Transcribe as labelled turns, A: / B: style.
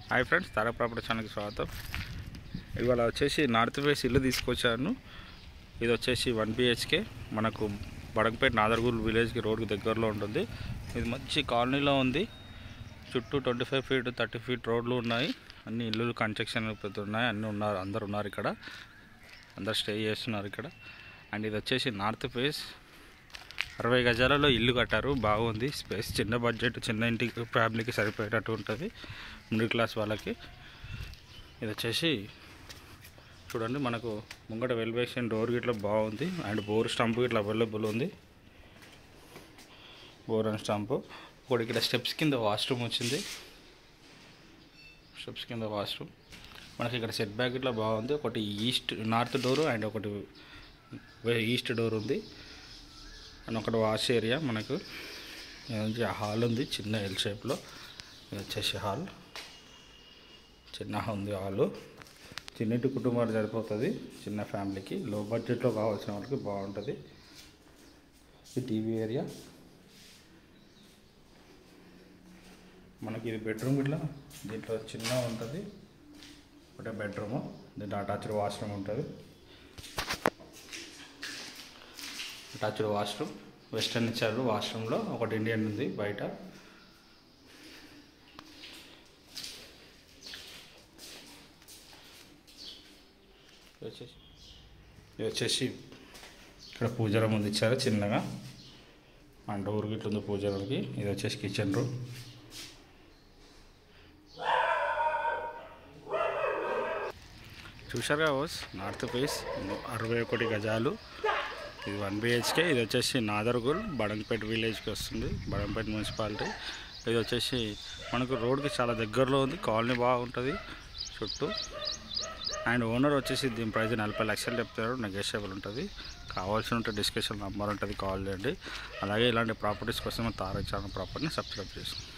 A: hi friends తారా property ఛానల్కి స్వాగతం ఇవాళ వచ్చేసి నార్త్ ఫేస్ ఇల్లు తీసుకొచ్చాను ఇది వచ్చేసి వన్ బిహెచ్కే మనకు బడంపేట నాదర్గూల్ విలేజ్కి రోడ్కి దగ్గరలో ఉంటుంది ఇది మంచి కాలనీలో ఉంది చుట్టూ twenty five feet thirty feet రోడ్లు ఉన్నాయి అన్ని ఇల్లులు కన్స్ట్రక్షన్ ఉన్నాయి అన్నీ ఉన్నారు అందరు ఉన్నారు ఇక్కడ అందరు స్టే చేస్తున్నారు ఇక్కడ అండ్ ఇది వచ్చేసి నార్త్ ఫేస్ అరవై గజాలలో ఇల్లు కట్టారు బాగుంది స్పేస్ చిన్న బడ్జెట్ చిన్న ఇంటికి ఫ్యామిలీకి సరిపోయేటట్టు ఉంటుంది మిడిల్ క్లాస్ వాళ్ళకి ఇది వచ్చేసి చూడండి మనకు ముంగట వెల్వేషన్ డోర్ గిట్లా బాగుంది అండ్ బోర్ స్టంప్ ఇట్లా అవైలబుల్ ఉంది బోర్ అండ్ స్టంప్ ఒకటి ఇక్కడ స్టెప్స్ కింద వాష్రూమ్ వచ్చింది స్టెప్స్ కింద వాష్రూమ్ మనకి ఇక్కడ సెట్ బ్యాక్ ఇట్లా బాగుంది ఒకటి ఈస్ట్ నార్త్ డోర్ అండ్ ఒకటి ఈస్ట్ డోర్ ఉంది అండ్ ఒకటి వాష్ ఏరియా మనకు ఇది హాల్ ఉంది చిన్న ఎల్ షేప్లో ఇది వచ్చేసి హాల్ చిన్న ఉంది హాల్ చిన్నిటి కుటుంబాలు సరిపోతుంది చిన్న ఫ్యామిలీకి లో బడ్జెట్లో కావాల్సిన వాళ్ళకి బాగుంటుంది ఇది టీవీ ఏరియా మనకి ఇది బెడ్రూమ్ ఇట్లా దీంట్లో చిన్న ఉంటుంది ఒకటే బెడ్రూము దీంట్లో అటాచ్డ్ వాష్రూమ్ ఉంటుంది అటాచ్డ్ వాష్రూమ్ వెస్టర్న్ ఇచ్చారు వాష్రూమ్లో ఒకటి ఇండియన్ ఉంది బయట ఇది వచ్చేసి ఇది వచ్చేసి ఇక్కడ పూజ రూమ్ ఉంది ఇచ్చారు చిన్నగా అండ్ డోర్ గిట్ల ఉంది పూజ రూమ్కి ఇది వచ్చేసి కిచెన్ రూమ్ చూశారుగా బాస్ నార్త్ ఫేస్ అరవై ఒకటి గజాలు ఇది వన్ బిహెచ్కే ఇది వచ్చేసి నాదర్గుల్ బడంపేట విలేజ్కి వస్తుంది బడంపేట మున్సిపాలిటీ ఇది వచ్చేసి మనకు రోడ్కి చాలా దగ్గరలో ఉంది కాలనీ బాగుంటుంది చుట్టూ అండ్ ఓనర్ వచ్చేసి దీని ప్రైస్ నలభై లక్షలు చెప్తారు నెగోషియబుల్ ఉంటుంది కావాల్సి ఉంటే డిస్కషన్ నెంబర్ ఉంటుంది కాల్ చేయండి అలాగే ఇలాంటి ప్రాపర్టీస్ కోసం తారా ఛానల్ ప్రాపర్టీని సబ్స్క్రైబ్ చేసుకోండి